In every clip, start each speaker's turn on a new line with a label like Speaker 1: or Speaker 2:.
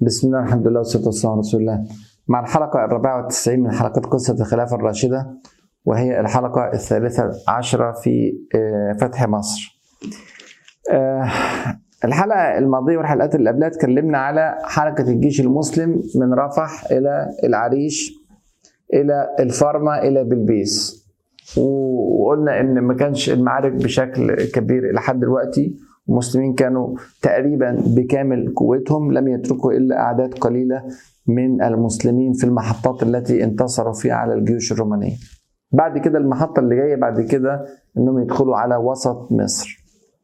Speaker 1: بسم الله الحمد لله والصلاة والسلام على رسول الله مع الحلقة الرابعة والتسعين من حلقات قصة الخلافة الراشدة وهي الحلقة الثالثة عشرة في آه، فتح مصر آه، الحلقة الماضية والحلقات اللي قبلها اتكلمنا على حركة الجيش المسلم من رفح إلى العريش إلى الفارما إلى بلبيس وقلنا إن ما كانش المعارك بشكل كبير إلى حد دلوقتي المسلمين كانوا تقريبا بكامل قوتهم لم يتركوا الا اعداد قليله من المسلمين في المحطات التي انتصروا فيها على الجيوش الرومانيه. بعد كده المحطه اللي جايه بعد كده انهم يدخلوا على وسط مصر.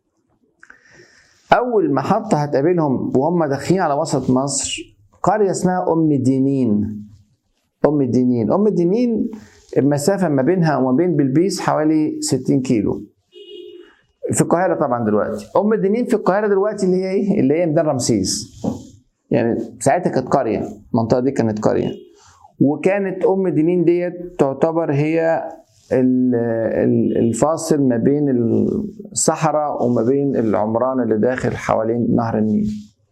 Speaker 1: اول محطه هتقابلهم وهم داخلين على وسط مصر قريه اسمها ام دينين. ام دينين، ام دينين المسافه ما بينها وما بين بلبيس حوالي 60 كيلو. في القاهره طبعا دلوقتي ام الدنين في القاهره دلوقتي اللي هي ايه اللي هي ميدان رمسيس يعني ساعتها كانت قريه المنطقه دي كانت قريه وكانت ام الدنين ديت تعتبر هي الفاصل ما بين الصحراء وما بين العمران اللي داخل حوالين نهر النيل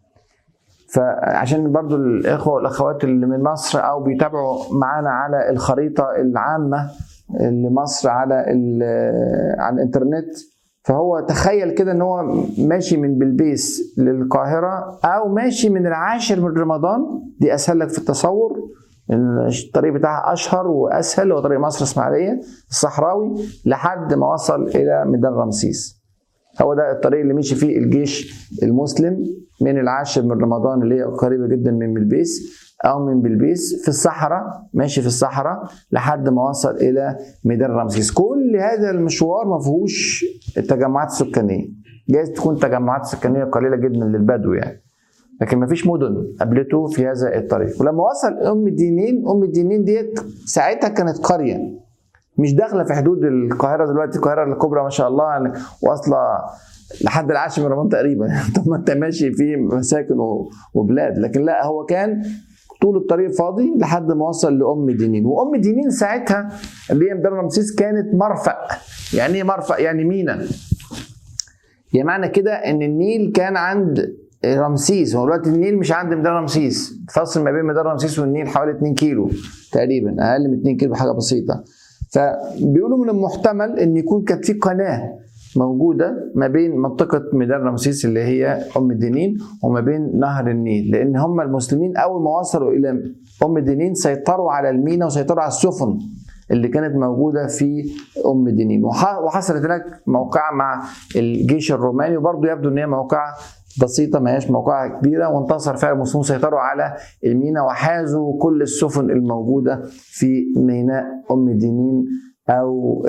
Speaker 1: فعشان برضو الاخوه والاخوات اللي من مصر او بيتابعوا معانا على الخريطه العامه لمصر على على الانترنت فهو تخيل كده ان هو ماشي من بلبيس للقاهره او ماشي من العاشر من رمضان دي اسهل لك في التصور الطريق بتاعها اشهر واسهل هو طريق مصر اسماعيليه الصحراوي لحد ما وصل الى ميدان رمسيس هو ده الطريق اللي مشي فيه الجيش المسلم من العاشر من رمضان اللي هي قريبه جدا من بلبيس او من بلبيس في الصحراء ماشي في الصحراء لحد ما وصل الى ميدان رمسيس كل هذا المشوار ما فيهوش التجمعات السكانيه جايز تكون تجمعات سكانيه قليله جدا للبدو يعني لكن ما فيش مدن قابلته في هذا الطريق ولما وصل ام الدينين ام الدينين ديت ساعتها كانت قريه مش داخله في حدود القاهره دلوقتي القاهره الكبرى ما شاء الله يعني واصله لحد العاشر من رمضان تقريبا طب ما انت ماشي في مساكن وبلاد لكن لا هو كان طول الطريق فاضي لحد ما وصل لام دينين وام دينين ساعتها اللي هي مدار رمسيس كانت مرفأ يعني ايه مرفأ يعني مينا يعني معنى كده ان النيل كان عند رمسيس هو دلوقتي النيل مش عند مدار رمسيس فاصل ما بين مدار رمسيس والنيل حوالي 2 كيلو تقريبا اقل من 2 كيلو بحاجه بسيطه فبيقولوا من المحتمل ان يكون كانت في قناه موجوده ما بين منطقه ميدان رمسيس اللي هي ام الدنين وما بين نهر النيل لان هم المسلمين اول ما وصلوا الى ام الدنين سيطروا على المينا وسيطروا على السفن اللي كانت موجوده في ام دينين وحصلت هناك موقعه مع الجيش الروماني وبرضه يبدو ان هي موقعه بسيطة ما هياش موقعة كبيرة وانتصر فعلا المسلمون سيطروا على الميناء وحازوا كل السفن الموجودة في ميناء أم دينين أو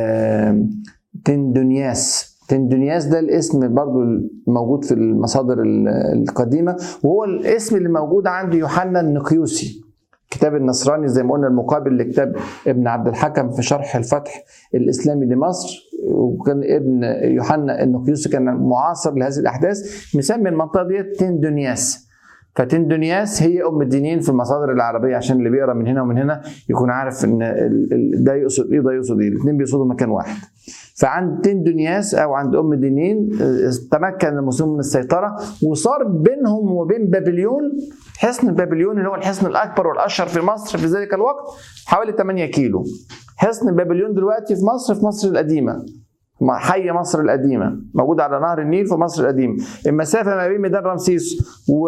Speaker 1: تندونياس تندونياس ده الاسم برضو موجود في المصادر القديمة وهو الاسم اللي موجود عند يوحنا النقيوسي كتاب النصراني زي ما قلنا المقابل لكتاب ابن عبد الحكم في شرح الفتح الاسلامي لمصر وكان ابن يوحنا النقيوسي كان معاصر لهذه الاحداث مسمي المنطقه ديت تندونياس فتندونياس هي ام الدينين في المصادر العربيه عشان اللي بيقرا من هنا ومن هنا يكون عارف ان ده يقصد ايه وده يقصد ايه الاثنين بيقصدوا مكان واحد فعند تندونياس او عند ام دينين تمكن المسلمون من السيطره وصار بينهم وبين بابليون حصن بابليون اللي هو الحصن الاكبر والاشهر في مصر في ذلك الوقت حوالي 8 كيلو حصن بابليون دلوقتي في مصر في مصر القديمه حي مصر القديمة موجودة على نهر النيل في مصر القديمة المسافة ما بين ميدان رمسيس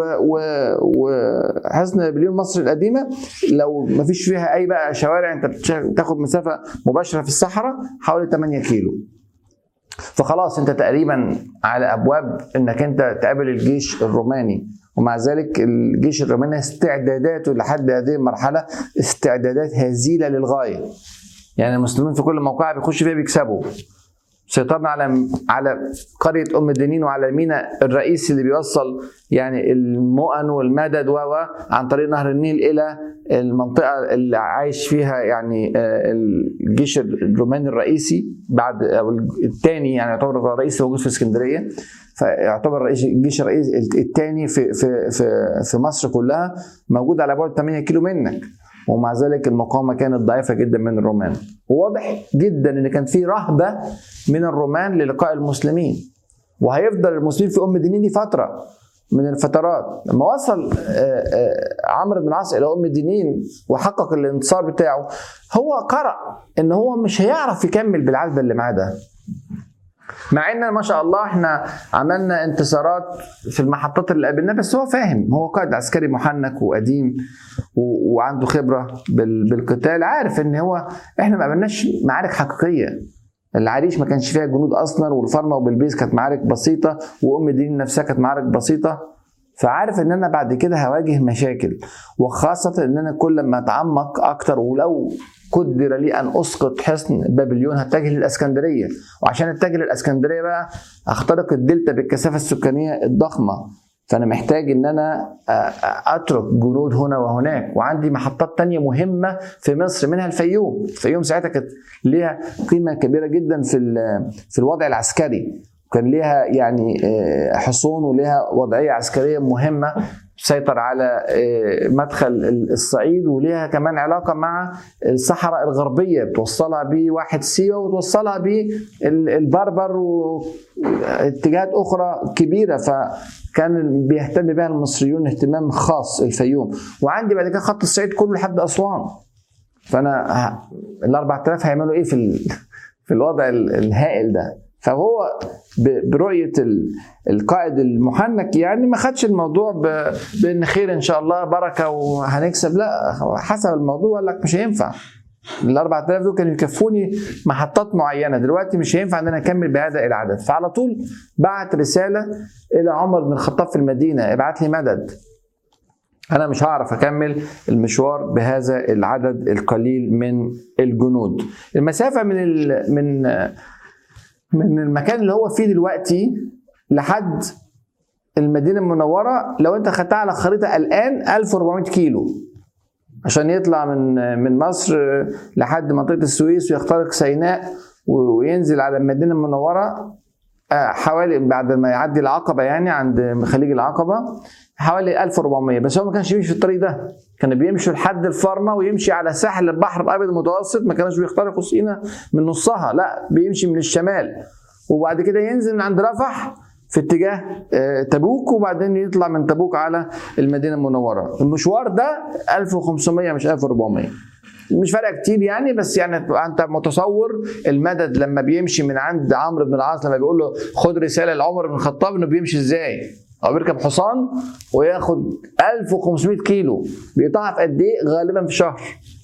Speaker 1: وحصن بابليون مصر القديمة لو ما فيش فيها أي بقى شوارع أنت بتاخد مسافة مباشرة في الصحراء حوالي 8 كيلو فخلاص أنت تقريبا على أبواب إنك أنت تقابل الجيش الروماني ومع ذلك الجيش الروماني استعداداته لحد هذه المرحلة استعدادات هزيلة للغاية يعني المسلمين في كل موقع بيخشوا فيها بيكسبوا سيطرنا على على قريه ام الدنين وعلى الميناء الرئيسي اللي بيوصل يعني المؤن والمدد و عن طريق نهر النيل الى المنطقه اللي عايش فيها يعني الجيش الروماني الرئيسي بعد او الثاني يعني يعتبر الرئيس موجود في اسكندريه فيعتبر رئيس الجيش الرئيسي الثاني في في في في مصر كلها موجود على بعد 8 كيلو منك ومع ذلك المقاومه كانت ضعيفه جدا من الرومان وواضح جدا ان كان في رهبه من الرومان للقاء المسلمين وهيفضل المسلمين في ام دينين دي فتره من الفترات لما وصل آه، آه، عمرو بن العاص الى ام الدينين وحقق الانتصار بتاعه هو قرأ ان هو مش هيعرف يكمل بالعدد اللي معاه ده مع ان ما شاء الله احنا عملنا انتصارات في المحطات اللي قابلناها بس هو فاهم هو قائد عسكري محنك وقديم و- وعنده خبره بال- بالقتال عارف ان هو احنا ما عملناش معارك حقيقيه العريش ما كانش فيها جنود اصلا والفرمه وبلبيس كانت معارك بسيطه وام الدين نفسها كانت معارك بسيطه فعارف ان انا بعد كده هواجه مشاكل وخاصه ان انا كل ما اتعمق اكتر ولو قدر لي ان اسقط حصن بابليون هتجه للاسكندريه وعشان اتجه للاسكندريه بقى اخترق الدلتا بالكثافه السكانيه الضخمه فانا محتاج ان انا أ- أ- اترك جنود هنا وهناك وعندي محطات تانية مهمه في مصر منها الفيوم الفيوم ساعتها كانت ليها قيمه كبيره جدا في ال- في الوضع العسكري كان ليها يعني آه، حصون وليها وضعيه عسكريه مهمه تسيطر على آه، مدخل الصعيد وليها كمان علاقه مع الصحراء الغربيه بتوصلها بواحد سيوه وتوصلها بالبربر واتجاهات اخرى كبيره فكان بيهتم بها المصريون اهتمام خاص الفيوم وعندي بعد كده خط الصعيد كله لحد اسوان فانا ه- ال 4000 هيعملوا ايه في ال- في الوضع ال- الهائل ده فهو ب- برؤيه ال- القائد المحنك يعني ما خدش الموضوع ب- بان خير ان شاء الله بركه وهنكسب لا هو حسب الموضوع قال لك مش هينفع ال 4000 دول كانوا يكفوني محطات معينه دلوقتي مش هينفع ان انا اكمل بهذا العدد فعلى طول بعت رساله الى عمر بن الخطاب في المدينه ابعت لي مدد انا مش هعرف اكمل المشوار بهذا العدد القليل من الجنود المسافه من ال... من من المكان اللي هو فيه دلوقتي لحد المدينه المنوره لو انت خدتها على الخريطه الان 1400 كيلو عشان يطلع من من مصر لحد منطقه السويس ويخترق سيناء وينزل على المدينه المنوره آه، حوالي بعد ما يعدي العقبه يعني عند خليج العقبه حوالي 1400 بس هو ما كانش بيمشي في الطريق ده كانوا بيمشوا لحد الفرمه ويمشي على ساحل البحر الابيض المتوسط ما كانوش بيخترقوا سينا من نصها لا بيمشي من الشمال وبعد كده ينزل من عند رفح في اتجاه آه، تبوك وبعدين يطلع من تبوك على المدينه المنوره المشوار ده 1500 مش 1400 مش فارقه كتير يعني بس يعني تبقى انت متصور المدد لما بيمشي من عند عمرو بن العاص لما بيقول له خد رساله لعمر بن الخطاب انه بيمشي ازاي هو بيركب حصان وياخد 1500 كيلو بيقطعها في قد ايه غالبا في شهر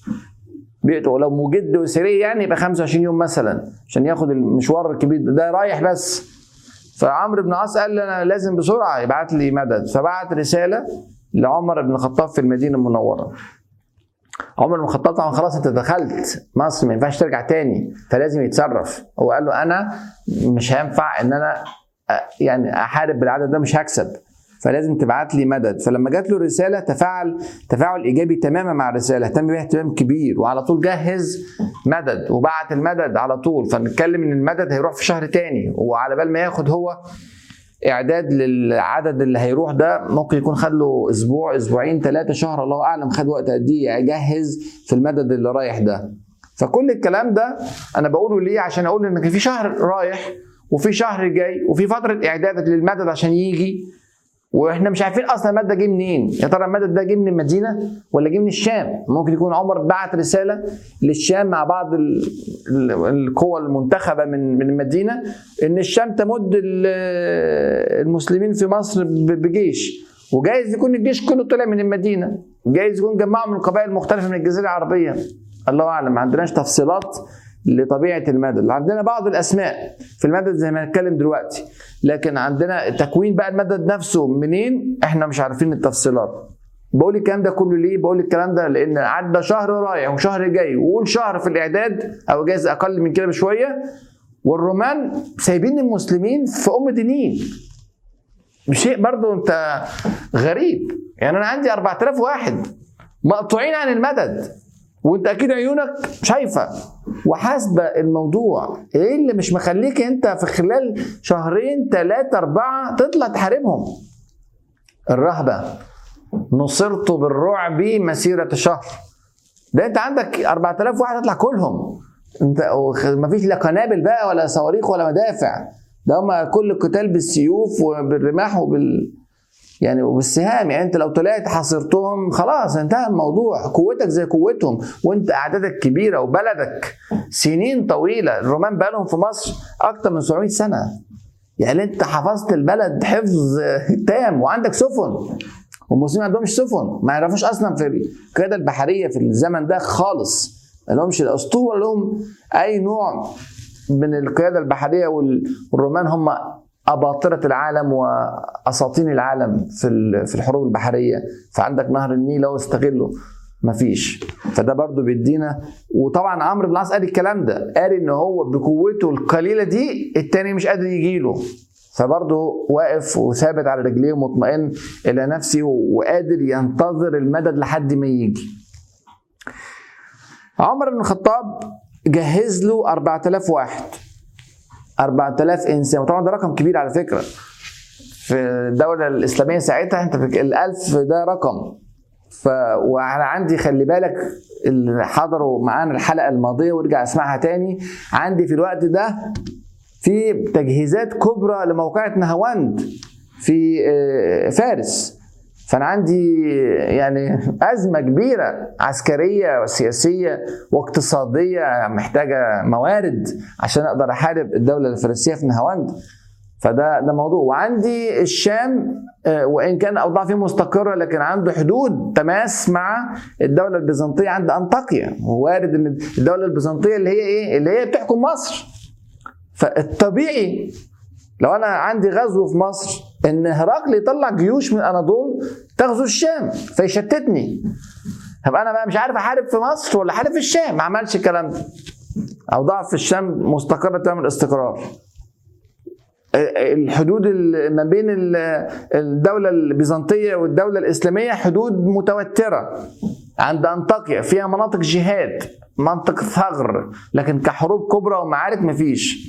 Speaker 1: بيقطع لو مجد اسري يعني يبقى 25 يوم مثلا عشان ياخد المشوار الكبير ده, ده رايح بس فعمرو بن العاص قال لي انا لازم بسرعه يبعت لي مدد فبعت رساله لعمر بن الخطاب في المدينه المنوره عمر بن الخطاب طبعا خلاص انت دخلت مصر ما ينفعش ترجع تاني فلازم يتصرف هو قال له انا مش هينفع ان انا أ- يعني احارب بالعدد ده مش هكسب فلازم تبعت لي مدد فلما جات له الرساله تفاعل تفاعل ايجابي تماما مع الرساله اهتم بيها اهتمام كبير وعلى طول جهز مدد وبعت المدد على طول فنتكلم ان المدد هيروح في شهر تاني وعلى بال ما ياخد هو اعداد للعدد اللي هيروح ده ممكن يكون خد له اسبوع اسبوعين ثلاثه شهر الله اعلم خد وقت قد ايه يجهز في المدد اللي رايح ده فكل الكلام ده انا بقوله ليه عشان اقول ان في شهر رايح وفي شهر جاي وفي فتره اعداد للمدد عشان يجي واحنا مش عارفين اصلا المدد ده جه منين يا ترى المدد ده جه من المدينه ولا جه من الشام ممكن يكون عمر بعت رساله للشام مع بعض ال- ال- القوى المنتخبه من من المدينه ان الشام تمد ال- المسلمين في مصر ب- بجيش وجايز يكون الجيش كله طلع من المدينه جايز يكون جمعوا من قبائل مختلفه من الجزيره العربيه الله اعلم ما عندناش تفصيلات لطبيعه المدد عندنا بعض الاسماء في المدد زي ما هنتكلم دلوقتي لكن عندنا تكوين بقى المدد نفسه منين احنا مش عارفين التفصيلات بقول الكلام ده كله ليه؟ بقول الكلام ده لان عدى شهر رايح وشهر جاي وقول شهر في الاعداد او جايز اقل من كده بشويه والرومان سايبين المسلمين في ام دينين شيء برضو انت غريب يعني انا عندي 4000 واحد مقطوعين عن المدد وانت اكيد عيونك شايفه وحاسبه الموضوع ايه اللي مش مخليك انت في خلال شهرين ثلاثه اربعه تطلع تحاربهم الرهبه نصرت بالرعب مسيره شهر ده انت عندك 4000 واحد يطلع كلهم انت مفيش لا قنابل بقى ولا صواريخ ولا مدافع ده هم كل القتال بالسيوف وبالرماح وبال يعني وبالسهام يعني انت لو طلعت حاصرتهم خلاص انتهى الموضوع قوتك زي قوتهم وانت اعدادك كبيره وبلدك سنين طويله الرومان بقالهم في مصر اكتر من 700 سنه يعني انت حفظت البلد حفظ تام وعندك سفن والمسلمين ما عندهمش سفن ما يعرفوش اصلا في القياده البحريه في الزمن ده خالص ما لهمش الاسطول لهم اي نوع من القياده البحريه والرومان هم اباطره العالم واساطين العالم في في الحروب البحريه فعندك نهر النيل لو استغله مفيش فده برضو بيدينا وطبعا عمرو بن العاص قال الكلام ده قال ان هو بقوته القليله دي التاني مش قادر يجي له فبرضه واقف وثابت على رجليه ومطمئن الى نفسه وقادر ينتظر المدد لحد ما يجي عمر بن الخطاب جهز له 4000 واحد 4000 انسان وطبعا ده رقم كبير على فكره في الدوله الاسلاميه ساعتها انت الألف ده رقم ف وانا عندي خلي بالك اللي حضروا معانا الحلقه الماضيه وارجع اسمعها تاني عندي في الوقت ده في تجهيزات كبرى لموقعة نهاوند في فارس فانا عندي يعني ازمه كبيره عسكريه وسياسيه واقتصاديه محتاجه موارد عشان اقدر احارب الدوله الفارسيه في نهاوند فده ده موضوع وعندي الشام وان كان الاوضاع فيه مستقره لكن عنده حدود تماس مع الدوله البيزنطيه عند انطاكيا ووارد ان الدوله البيزنطيه اللي هي ايه؟ اللي هي بتحكم مصر فالطبيعي لو انا عندي غزو في مصر ان هرقل يطلع جيوش من اناضول تغزو الشام فيشتتني طب انا بقى مش عارف احارب في مصر ولا احارب في الشام ما عملش الكلام ده اوضاع في الشام مستقره تمام الاستقرار الحدود ما بين الدوله البيزنطيه والدوله الاسلاميه حدود متوتره عند انطاكيا فيها مناطق جهاد منطقه ثغر لكن كحروب كبرى ومعارك مفيش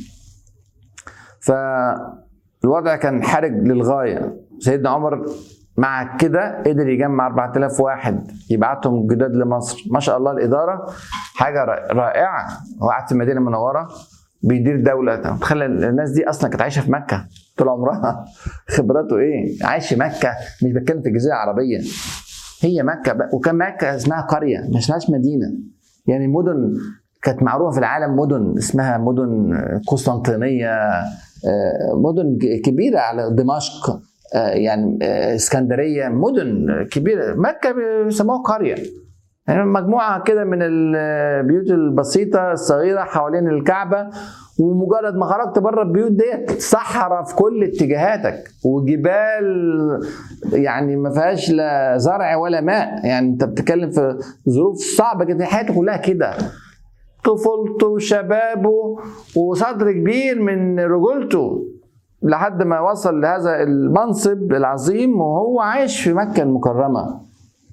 Speaker 1: فالوضع كان حرج للغايه سيدنا عمر مع كده قدر يجمع 4000 واحد يبعتهم جداد لمصر ما شاء الله الاداره حاجه رائعه هو قاعد في المدينه المنوره بيدير دوله تخيل الناس دي اصلا كانت عايشه في مكه طول عمرها خبراته ايه عايش في مكه مش بتكلم في الجزيره العربيه هي مكه بقى. وكان مكه اسمها قريه ما اسمهاش مدينه يعني مدن كانت معروفه في العالم مدن اسمها مدن قسطنطينيه مدن كبيره على دمشق يعني اسكندريه مدن كبيره مكه بيسموها قريه يعني مجموعه كده من البيوت البسيطه الصغيره حوالين الكعبه ومجرد ما خرجت بره البيوت ديت صحراء في كل اتجاهاتك وجبال يعني ما فيهاش لا زرع ولا ماء يعني انت بتتكلم في ظروف صعبه جدا حياته كلها كده طفولته وشبابه وصدر كبير من رجولته لحد ما وصل لهذا المنصب العظيم وهو عايش في مكة المكرمة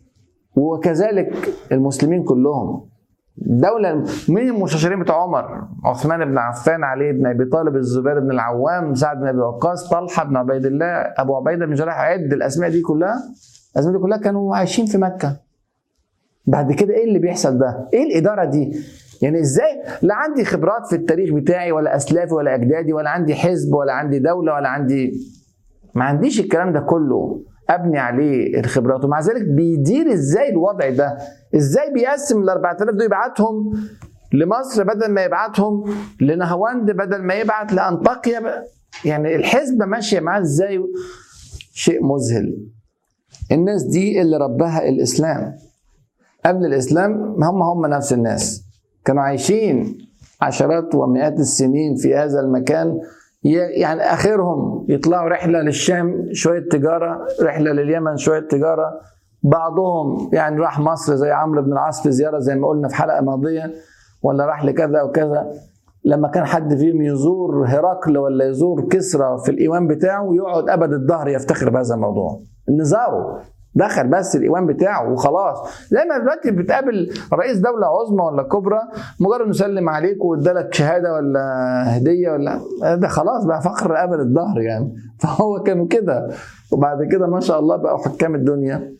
Speaker 1: وكذلك المسلمين كلهم دولة مين المستشارين بتوع عمر؟ عثمان بن عفان، علي بن ابي طالب، الزبير بن العوام، سعد بن ابي وقاص، طلحه بن عبيد الله، ابو عبيده بن جراح، عد الاسماء دي كلها الاسماء دي كلها كانوا عايشين في مكه. بعد كده ايه اللي بيحصل ده؟ ايه الاداره دي؟ يعني ازاي لا عندي خبرات في التاريخ بتاعي ولا اسلافي ولا اجدادي ولا عندي حزب ولا عندي دوله ولا عندي ما عنديش الكلام ده كله ابني عليه الخبرات ومع ذلك بيدير ازاي الوضع ده ازاي بيقسم ال 4000 دول يبعتهم لمصر بدل ما يبعتهم لنهاوند بدل ما يبعت لانطاكيا يعني الحسبه ماشيه معاه ازاي شيء مذهل الناس دي اللي ربها الاسلام قبل الاسلام هم هم نفس الناس كانوا عايشين عشرات ومئات السنين في هذا المكان يعني اخرهم يطلعوا رحله للشام شويه تجاره رحله لليمن شويه تجاره بعضهم يعني راح مصر زي عمرو بن العاص في زياره زي ما قلنا في حلقه ماضيه ولا راح لكذا وكذا لما كان حد فيهم يزور هرقل ولا يزور كسرى في الايوان بتاعه يقعد ابد الظهر يفتخر بهذا الموضوع ان زاره دخل بس الايوان بتاعه وخلاص زي ما دلوقتي بتقابل رئيس دوله عظمى ولا كبرى مجرد نسلم عليك وادالك شهاده ولا هديه ولا ده خلاص بقى فخر ابد الظهر يعني فهو كانوا كده وبعد كده ما شاء الله بقوا حكام الدنيا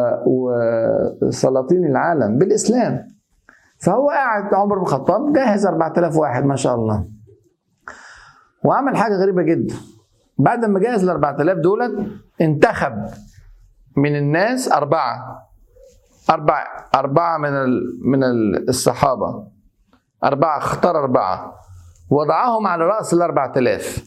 Speaker 1: وسلاطين العالم بالاسلام فهو قاعد عمر بن الخطاب جهز 4000 واحد ما شاء الله وعمل حاجه غريبه جدا بعد ما جهز ال 4000 دولت انتخب من الناس أربعة أربع أربعة من من الصحابة أربعة اختار أربعة وضعهم على رأس الأربعة آلاف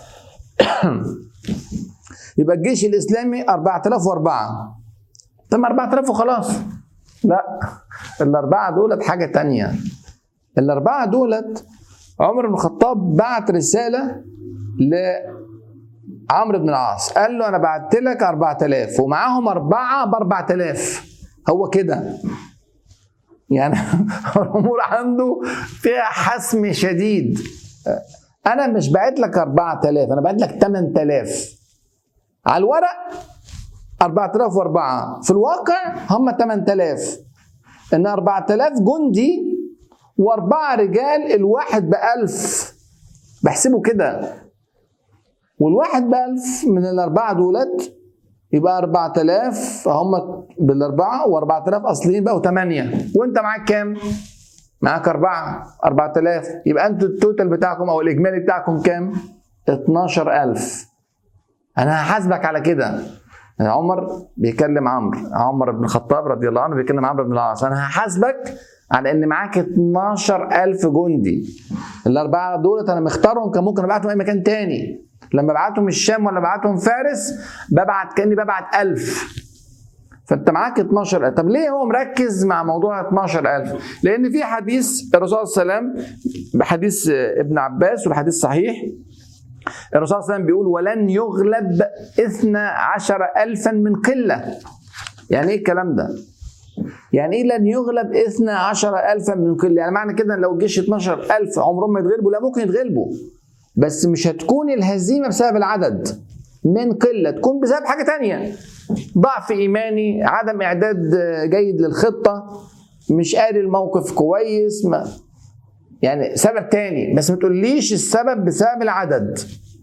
Speaker 1: يبقى الجيش الإسلامي أربعة آلاف وأربعة طب أربعة آلاف وخلاص لا الأربعة دولت حاجة تانية الأربعة دولت عمر بن الخطاب بعت رسالة لعمرو بن العاص قال له أنا بعت لك 4000 ومعاهم أربعة ب 4000 هو كده يعني الأمور عنده فيها حسم شديد أنا مش بعت لك 4000 أنا بعت لك 8000 على الورق 4004 في الواقع هم 8000 ان 4000 جندي واربعه رجال الواحد بألف بحسبه كده والواحد بألف من الأربعة دولت يبقى 4000 هم بالأربعة و4000 أصليين بقوا 8 وأنت معاك كام؟ معاك أربعة 4000 يبقى أنتوا التوتال بتاعكم أو الإجمالي بتاعكم كام؟ 12000 أنا هحاسبك على كده عمر بيكلم عمرو عمر بن الخطاب رضي الله عنه بيكلم عمرو بن العاص انا هحاسبك على ان معاك 12000 جندي الاربعه دولت انا مختارهم كان ممكن ابعتهم اي مكان تاني لما ابعتهم الشام ولا ابعتهم فارس ببعت كاني ببعت 1000 فانت معاك 12000 طب ليه هو مركز مع موضوع 12000 لان في حديث الرسول صلى الله عليه وسلم بحديث ابن عباس وبحديث صحيح الرسول صلى الله عليه وسلم بيقول ولن يغلب اثنا عشر ألفا من قلة يعني ايه الكلام ده يعني ايه لن يغلب اثنا عشر ألفا من قلة يعني معنى كده لو الجيش 12 ألف عمرهم ما يتغلبوا لا ممكن يتغلبوا بس مش هتكون الهزيمة بسبب العدد من قلة تكون بسبب حاجة تانية ضعف إيماني عدم إعداد جيد للخطة مش قاري الموقف كويس ما يعني سبب تاني بس ما تقوليش السبب بسبب العدد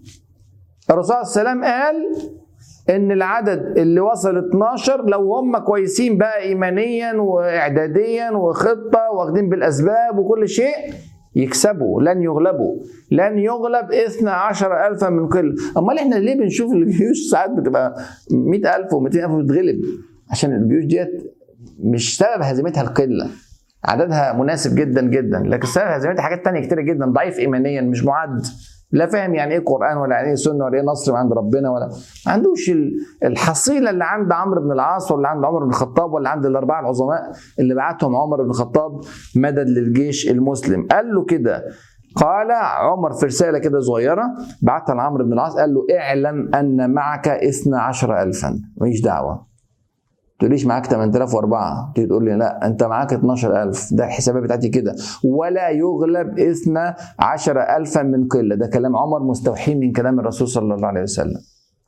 Speaker 1: الرسول صلى الله عليه وسلم قال ان العدد اللي وصل 12 لو هم كويسين بقى ايمانيا واعداديا وخطه واخدين بالاسباب وكل شيء يكسبوا لن يغلبوا لن يغلب 12 ألفا من قلة أمال إحنا ليه بنشوف الجيوش ساعات بتبقى 100000 و200000 بتغلب عشان الجيوش ديت مش سبب هزيمتها القلة عددها مناسب جدا جدا لكن سبب هزيمتها حاجات تانية كتيرة جدا ضعيف إيمانيا مش معد لا فاهم يعني ايه قران ولا يعني ايه سنه ولا ايه نصر من عند ربنا ولا ما عندوش الحصيله اللي عند عمرو بن العاص ولا عند عمر بن الخطاب ولا عند الاربعه العظماء اللي بعتهم عمر بن الخطاب مدد للجيش المسلم قال له كده قال عمر في رساله كده صغيره بعتها لعمرو بن العاص قال له اعلم ان معك اثنا عشر الفا ماليش دعوه تقوليش معاك 8004 تيجي تقول لي لا انت معاك 12000 ده الحسابات بتاعتي كده ولا يغلب 12000 من قله ده كلام عمر مستوحي من كلام الرسول صلى الله عليه وسلم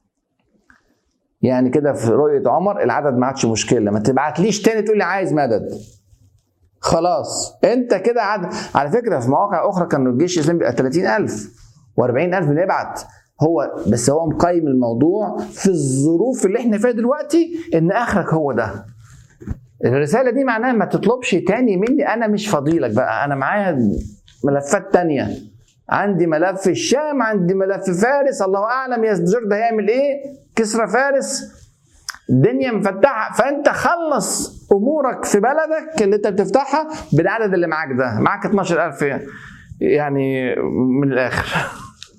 Speaker 1: يعني كده في رؤيه عمر العدد ما عادش مشكله ما تبعتليش تاني تقول لي عايز مدد خلاص انت كده عدد على فكره في مواقع اخرى كان الجيش الاسلامي بيبقى 30000 و40000 بنبعت هو بس هو مقيم الموضوع في الظروف اللي احنا فيها دلوقتي ان اخرك هو ده الرساله دي معناها ما تطلبش تاني مني انا مش فضيلك بقى انا معايا ملفات تانية عندي ملف الشام عندي ملف فارس الله اعلم يزدجر ده هيعمل ايه كسرى فارس الدنيا مفتحه فانت خلص امورك في بلدك اللي انت بتفتحها بالعدد اللي معاك ده معاك 12000 يعني من الاخر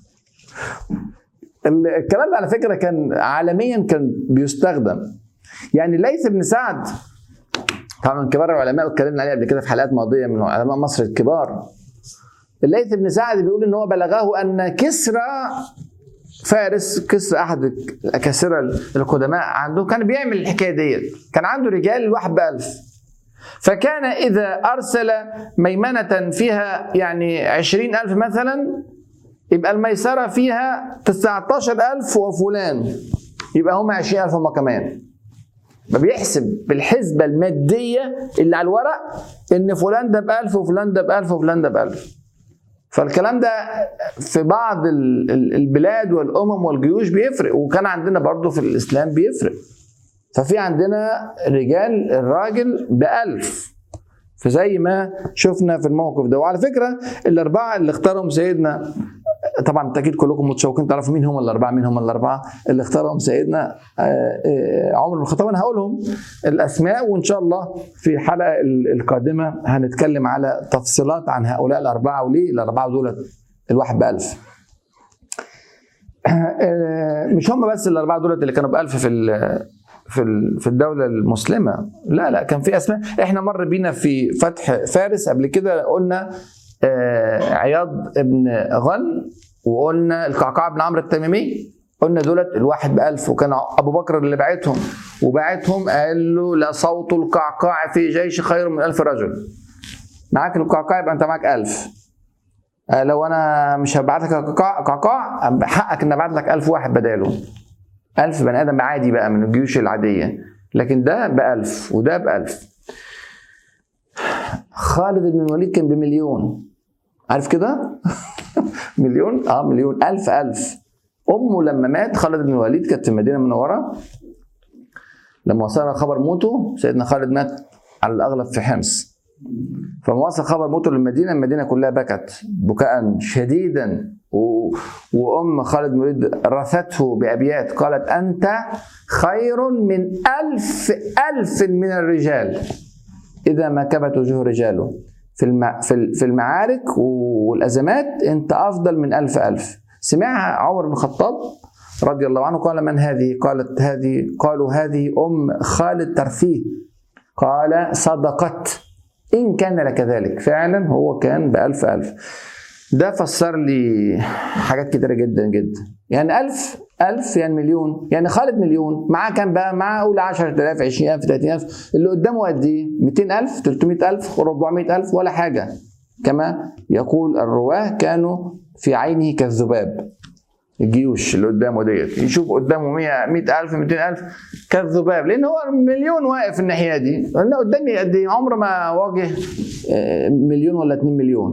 Speaker 1: الكلام ده على فكره كان عالميا كان بيستخدم يعني ليث بن سعد طبعا من كبار العلماء اتكلمنا عليه قبل كده في حلقات ماضيه من علماء مصر الكبار الليث بن سعد بيقول ان هو بلغه ان كسرى فارس كسرى احد الكسرى القدماء عنده كان بيعمل الحكايه ديت كان عنده رجال الواحد بألف فكان إذا أرسل ميمنة فيها يعني عشرين ألف مثلا يبقى الميسرة فيها 19000 وفلان يبقى هم 20000 هم كمان فبيحسب بالحسبة المادية اللي على الورق إن فلان ده ب 1000 وفلان ده ب 1000 وفلان ده ب 1000 فالكلام ده في بعض البلاد والأمم والجيوش بيفرق وكان عندنا برضو في الإسلام بيفرق ففي عندنا رجال الراجل بألف فزي ما شفنا في الموقف ده وعلى فكرة الأربعة اللي اختارهم سيدنا طبعا انت اكيد كلكم متشوقين تعرفوا مين هم الاربعه مين هم الاربعه اللي اختارهم سيدنا آه، آه، عمر بن الخطاب انا هقولهم الاسماء وان شاء الله في الحلقه القادمه هنتكلم على تفصيلات عن هؤلاء الاربعه وليه الاربعه دول الواحد بألف آه، مش هم بس الاربعه دول اللي كانوا بألف في ال- في ال- في الدوله المسلمه لا لا كان في اسماء احنا مر بينا في فتح فارس قبل كده قلنا آه، عياض ابن غل وقلنا القعقاع بن عمرو التميمي قلنا دولت الواحد بألف وكان ابو بكر اللي بعتهم وبعتهم قال له لصوت القعقاع في جيش خير من ألف رجل معاك القعقاع يبقى انت معاك ألف آه، لو انا مش هبعت لك قعقاع قعقاع حقك ان ابعت لك ألف واحد بداله ألف بني آدم عادي بقى من الجيوش العادية لكن ده بألف وده بألف خالد بن الوليد كان بمليون عارف كده؟ مليون اه مليون ألف ألف أمه لما مات خالد بن الوليد كانت في المدينة المنورة لما وصلنا خبر موته سيدنا خالد مات على الأغلب في حمص فلما وصل خبر موته للمدينة المدينة كلها بكت بكاء شديدا و... وأم خالد بن الوليد رثته بأبيات قالت أنت خير من ألف ألف من الرجال إذا ما كبت وجوه رجاله في الم... في ال- في المعارك والأزمات أنت أفضل من ألف ألف سمعها عمر بن الخطاب رضي الله عنه قال من هذه قالت هذه قالوا هذه أم خالد ترفيه قال صدقت إن كان لك ذلك فعلا هو كان بألف ألف ده فسر لي حاجات كتيرة جدا جدا يعني ألف ألف يعني مليون يعني خالد مليون معاه كام بقى معاه قول 10000 20000 30000 اللي قدامه قد ايه 200000 300000 400000 ولا حاجة كما يقول الرواه كانوا في عينه كالذباب الجيوش اللي قدامه ديت يشوف قدامه 100 100000 200000 كالذباب لان هو مليون واقف الناحيه دي انا قدامي قد ايه عمره ما واجه آه، مليون ولا 2 مليون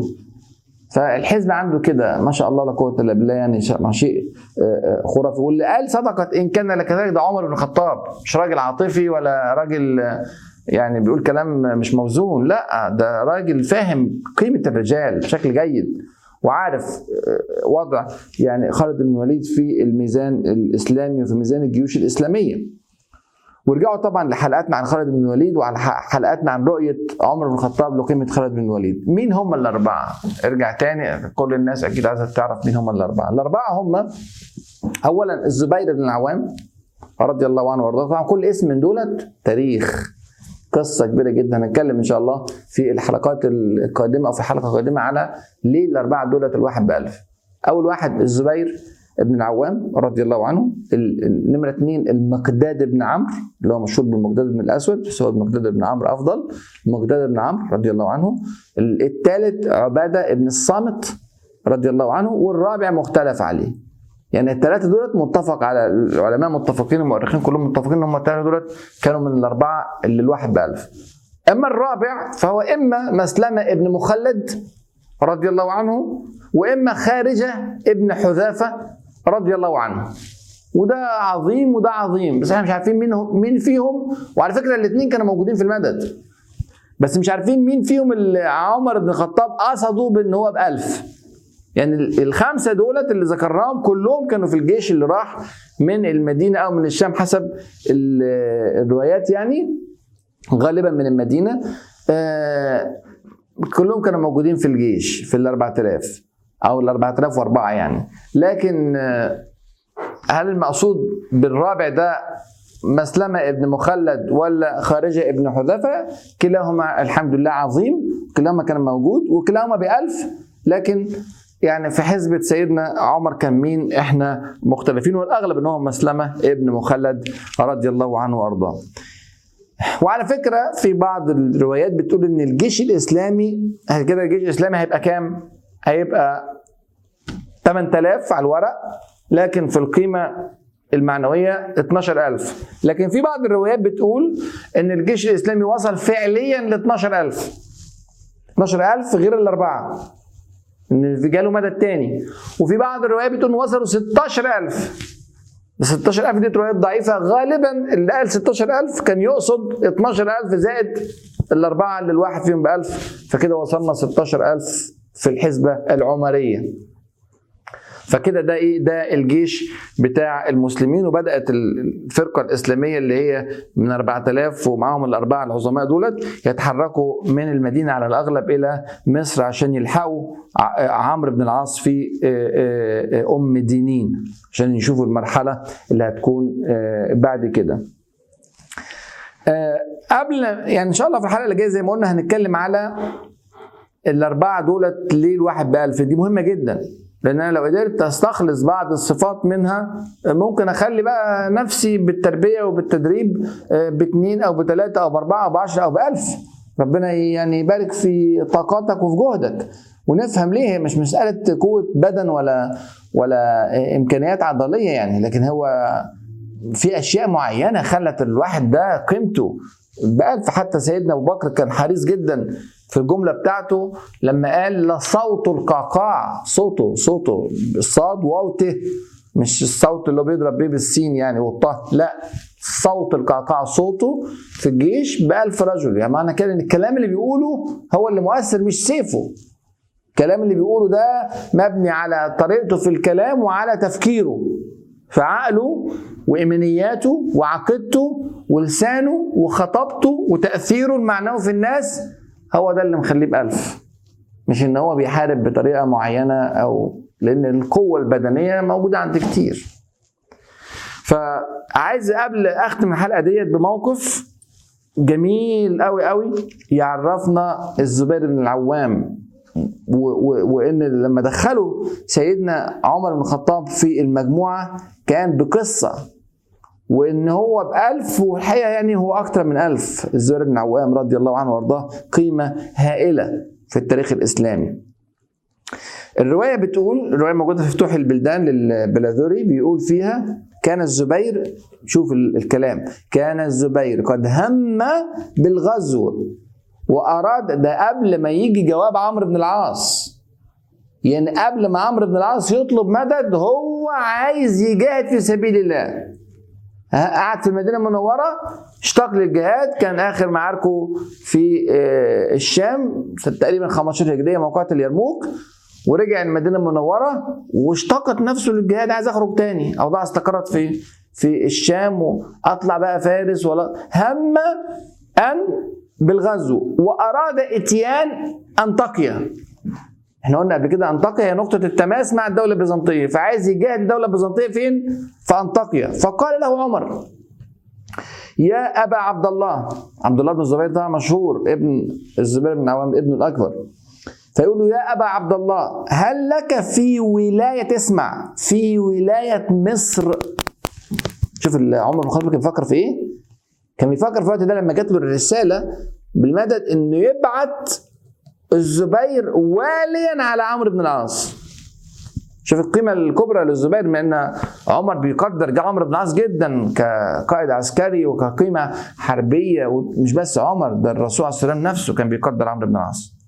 Speaker 1: فالحزب عنده كده ما شاء الله لا قوه الا بالله يعني ش- مع شيء آه، آه، خرافي واللي قال صدقت ان كان لكذلك ده عمر بن الخطاب مش راجل عاطفي ولا راجل آه، يعني بيقول كلام مش موزون لا ده راجل فاهم قيمه الرجال بشكل جيد وعارف آه، وضع يعني خالد بن الوليد في الميزان الاسلامي وفي ميزان الجيوش الاسلاميه ورجعوا طبعا لحلقاتنا عن خالد بن الوليد وعلى ح- حلقاتنا عن رؤيه عمر بن الخطاب لقيمه خالد بن الوليد مين هم الاربعه ارجع تاني كل الناس اكيد عايزه تعرف مين هم الاربعه الاربعه هم اولا الزبير بن العوام رضي الله عنه وارضاه طبعا كل اسم من دولت تاريخ قصه كبيره جدا هنتكلم ان شاء الله في الحلقات القادمه او في حلقه قادمه على ليه الاربعه دولت الواحد بألف اول واحد الزبير ابن العوام رضي الله عنه ال- ال- نمرة اثنين المقداد بن عمرو اللي هو مشهور بالمقداد بن الأسود بس هو المقداد بن عمرو أفضل المقداد بن عمرو رضي الله عنه ال- الثالث عبادة بن الصامت رضي الله عنه والرابع مختلف عليه يعني الثلاثة دولت متفق على العلماء متفقين المؤرخين كلهم متفقين ان هم الثلاثة دولت كانوا من الأربعة اللي الواحد بألف أما الرابع فهو إما مسلمة ابن مخلد رضي الله عنه وإما خارجة ابن حذافة رضي الله عنه وده عظيم وده عظيم بس احنا مش عارفين مين هم مين فيهم وعلى فكره الاثنين كانوا موجودين في المدد بس مش عارفين مين فيهم اللي عمر بن الخطاب قصدوا بان هو بألف يعني ال- الخمسه دولت اللي ذكرناهم كلهم كانوا في الجيش اللي راح من المدينه او من الشام حسب ال- الروايات يعني غالبا من المدينه آه، كلهم كانوا موجودين في الجيش في ال 4000 او ال 4004 يعني لكن آه، هل المقصود بالرابع ده مسلمة ابن مخلد ولا خارجة ابن حذافة كلاهما الحمد لله عظيم كلاهما كان موجود وكلاهما بألف لكن يعني في حزبة سيدنا عمر كان مين احنا مختلفين والاغلب ان هو مسلمة ابن مخلد رضي الله عنه وارضاه وعلى فكرة في بعض الروايات بتقول ان الجيش الاسلامي كده الجيش الاسلامي هيبقى كام هيبقى 8000 على الورق لكن في القيمة المعنوية 12000 لكن في بعض الروايات بتقول ان الجيش الاسلامي وصل فعليا ل 12000 12000 غير الاربعة ان في جاله مدى الثاني وفي بعض الروايات بتقول إن وصلوا 16000 بس 16000 دي روايات ضعيفة غالبا اللي قال 16000 كان يقصد 12000 زائد الأربعة اللي الواحد فيهم ب 1000 فكده وصلنا 16000 في الحسبة العمرية فكده ده ايه ده الجيش بتاع المسلمين وبدات الفرقه الاسلاميه اللي هي من 4000 ومعاهم الاربعه العظماء دولت يتحركوا من المدينه على الاغلب الى مصر عشان يلحقوا عمرو بن العاص في ام دينين عشان يشوفوا المرحله اللي هتكون بعد كده قبل يعني ان شاء الله في الحلقه اللي جايه زي ما قلنا هنتكلم على الاربعه دولت ليه الواحد بألف دي مهمه جدا لان انا لو قدرت استخلص بعض الصفات منها ممكن اخلي بقى نفسي بالتربيه وبالتدريب باثنين او بثلاثه او باربعه او بعشره او بألف ربنا يعني يبارك في طاقاتك وفي جهدك ونفهم ليه هي مش مساله قوه بدن ولا ولا امكانيات عضليه يعني لكن هو في اشياء معينه خلت الواحد ده قيمته بألف حتى سيدنا ابو بكر كان حريص جدا في الجمله بتاعته لما قال لصوت القعقاع صوته صوته الصاد واو ت مش الصوت اللي بيضرب بيه بالسين يعني والطه لا صوت القعقاع صوته في الجيش بألف رجل يعني معنى كده ان الكلام اللي بيقوله هو اللي مؤثر مش سيفه الكلام اللي بيقوله ده مبني على طريقته في الكلام وعلى تفكيره في عقله وإيمانياته وعقيدته ولسانه وخطابته وتأثيره المعنوي في الناس هو ده اللي مخليه بألف مش إن هو بيحارب بطريقة معينة أو لأن القوة البدنية موجودة عند كتير فعايز قبل أختم الحلقة ديت بموقف جميل قوي قوي يعرفنا الزبير بن العوام وان لما دخلوا سيدنا عمر بن الخطاب في المجموعه كان بقصه وان هو بألف والحقيقه يعني هو اكتر من ألف الزبير بن عوام رضي الله عنه وارضاه قيمه هائله في التاريخ الاسلامي الروايه بتقول الروايه موجوده في فتوح البلدان للبلاذوري بيقول فيها كان الزبير شوف الكلام كان الزبير قد هم بالغزو واراد ده قبل ما يجي جواب عمرو بن العاص يعني قبل ما عمرو بن العاص يطلب مدد هو عايز يجاهد في سبيل الله قعد في المدينه المنوره اشتاق للجهاد كان اخر معاركه في الشام تقريبا 15 هجريه موقعة اليرموك ورجع المدينه المنوره واشتقت نفسه للجهاد عايز اخرج تاني اوضاع استقرت في في الشام واطلع بقى فارس ولا هم ان بالغزو واراد اتيان انطاكيا احنا قلنا قبل كده انطاكيا هي نقطه التماس مع الدوله البيزنطيه فعايز يجاهد الدوله البيزنطيه فين في انطاكيا فقال له عمر يا ابا عبد الله عبد الله بن الزبير ده مشهور ابن الزبير بن عوام ابن الاكبر فيقول له يا ابا عبد الله هل لك في ولايه اسمع في ولايه مصر شوف عمر بن الخطاب كان بيفكر في ايه كان بيفكر في الوقت ده لما جات له الرساله بالمدد انه يبعت الزبير واليا على عمرو بن العاص شوف القيمه الكبرى للزبير بما ان عمر بيقدر ده عمرو بن العاص جدا كقائد عسكري وكقيمه حربيه ومش بس عمر ده الرسول عليه السلام نفسه كان بيقدر عمرو بن العاص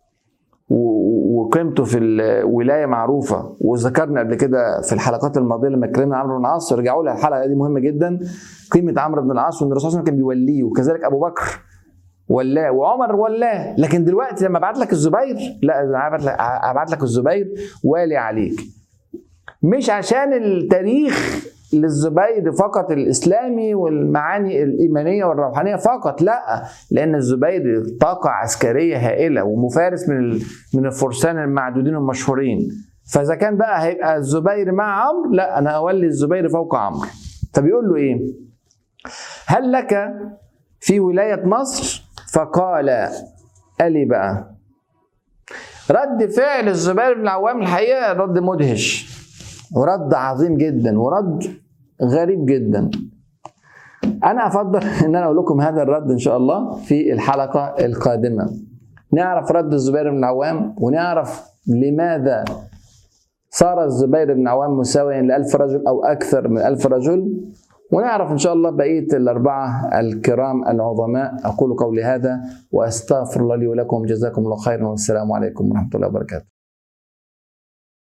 Speaker 1: وقيمته في الولايه معروفه وذكرنا قبل كده في الحلقات الماضيه لما اتكلمنا عن عمرو بن العاص رجعوا لها الحلقه دي مهمه جدا قيمه عمرو بن العاص وان الرسول صلى الله عليه وسلم كان بيوليه وكذلك ابو بكر ولاه وعمر ولاه لكن دلوقتي لما ابعت لك الزبير لا انا هبعت لك هبعت لك الزبير والي عليك مش عشان التاريخ للزبير فقط الاسلامي والمعاني الايمانيه والروحانيه فقط لا لان الزبير طاقه عسكريه هائله ومفارس من من الفرسان المعدودين المشهورين فاذا كان بقى هيبقى الزبير مع عمرو لا انا اولي الزبير فوق عمرو فبيقول له ايه هل لك في ولايه مصر فقال الي بقى رد فعل الزبير بن العوام الحقيقه رد مدهش ورد عظيم جدا ورد غريب جدا انا افضل ان انا اقول لكم هذا الرد ان شاء الله في الحلقه القادمه نعرف رد الزبير بن العوام ونعرف لماذا صار الزبير بن العوام مساويا لألف رجل أو أكثر من ألف رجل ونعرف إن شاء الله بقية الأربعة الكرام العظماء أقول قولي هذا وأستغفر الله لي ولكم جزاكم الله خيرا والسلام عليكم ورحمة الله وبركاته